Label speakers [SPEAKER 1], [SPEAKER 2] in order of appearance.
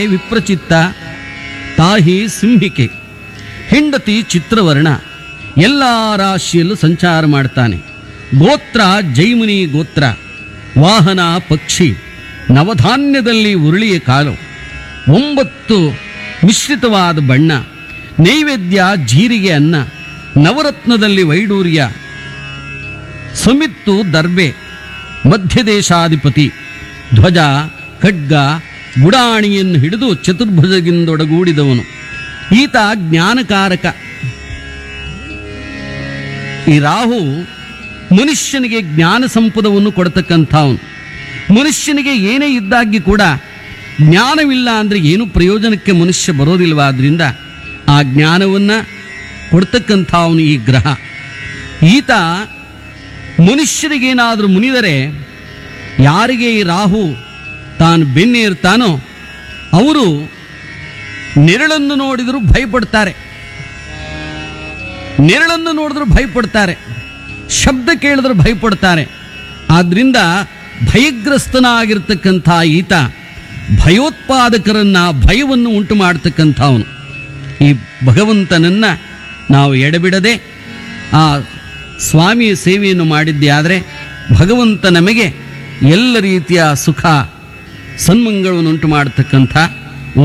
[SPEAKER 1] ವಿಪ್ರಚಿತ್ತ ತಾಹಿ ಸಿಂಹಿಕೆ ಹೆಂಡತಿ ಚಿತ್ರವರ್ಣ ಎಲ್ಲ ರಾಶಿಯಲ್ಲೂ ಸಂಚಾರ ಮಾಡ್ತಾನೆ ಗೋತ್ರ ಜೈಮುನಿ ಗೋತ್ರ ವಾಹನ ಪಕ್ಷಿ ನವಧಾನ್ಯದಲ್ಲಿ ಉರುಳಿಯ ಕಾಲು ಒಂಬತ್ತು ಮಿಶ್ರಿತವಾದ ಬಣ್ಣ ನೈವೇದ್ಯ ಜೀರಿಗೆ ಅನ್ನ ನವರತ್ನದಲ್ಲಿ ವೈಡೂರ್ಯ ಸಮಿತ್ತು ದರ್ಬೆ ಮಧ್ಯದೇಶಾಧಿಪತಿ ಧ್ವಜ ಖಡ್ಗ ಗುಡಾಣಿಯನ್ನು ಹಿಡಿದು ಚತುರ್ಭುಜಗಿಂದೊಡಗೂಡಿದವನು ಈತ ಜ್ಞಾನಕಾರಕ ಈ ರಾಹು ಮನುಷ್ಯನಿಗೆ ಜ್ಞಾನ ಸಂಪದವನ್ನು ಕೊಡ್ತಕ್ಕಂಥವನು ಮನುಷ್ಯನಿಗೆ ಏನೇ ಇದ್ದಾಗಿ ಕೂಡ ಜ್ಞಾನವಿಲ್ಲ ಅಂದರೆ ಏನು ಪ್ರಯೋಜನಕ್ಕೆ ಮನುಷ್ಯ ಬರೋದಿಲ್ವಾದ್ರಿಂದ ಆ ಜ್ಞಾನವನ್ನು ಕೊಡ್ತಕ್ಕಂಥವನು ಈ ಗ್ರಹ ಈತ ಮನುಷ್ಯರಿಗೇನಾದರೂ ಮುನಿದರೆ ಯಾರಿಗೆ ಈ ರಾಹು ತಾನು ಬೆನ್ನೇರ್ತಾನೋ ಅವರು ನೆರಳನ್ನು ನೋಡಿದರೂ ಭಯಪಡ್ತಾರೆ ನೆರಳನ್ನು ನೋಡಿದ್ರು ಭಯಪಡ್ತಾರೆ ಶಬ್ದ ಕೇಳಿದ್ರು ಭಯಪಡ್ತಾರೆ ಆದ್ರಿಂದ ಭಯಗ್ರಸ್ತನಾಗಿರ್ತಕ್ಕಂಥ ಈತ ಭಯೋತ್ಪಾದಕರನ್ನ ಭಯವನ್ನು ಉಂಟು ಮಾಡ್ತಕ್ಕಂಥವನು ಈ ಭಗವಂತನನ್ನ ನಾವು ಎಡಬಿಡದೆ ಆ ಸ್ವಾಮಿಯ ಸೇವೆಯನ್ನು ಮಾಡಿದ್ದೇ ಆದರೆ ಭಗವಂತ ನಮಗೆ ಎಲ್ಲ ರೀತಿಯ ಸುಖ ಸನ್ಮಂಗಳವನ್ನು ಉಂಟು ಮಾಡತಕ್ಕಂಥ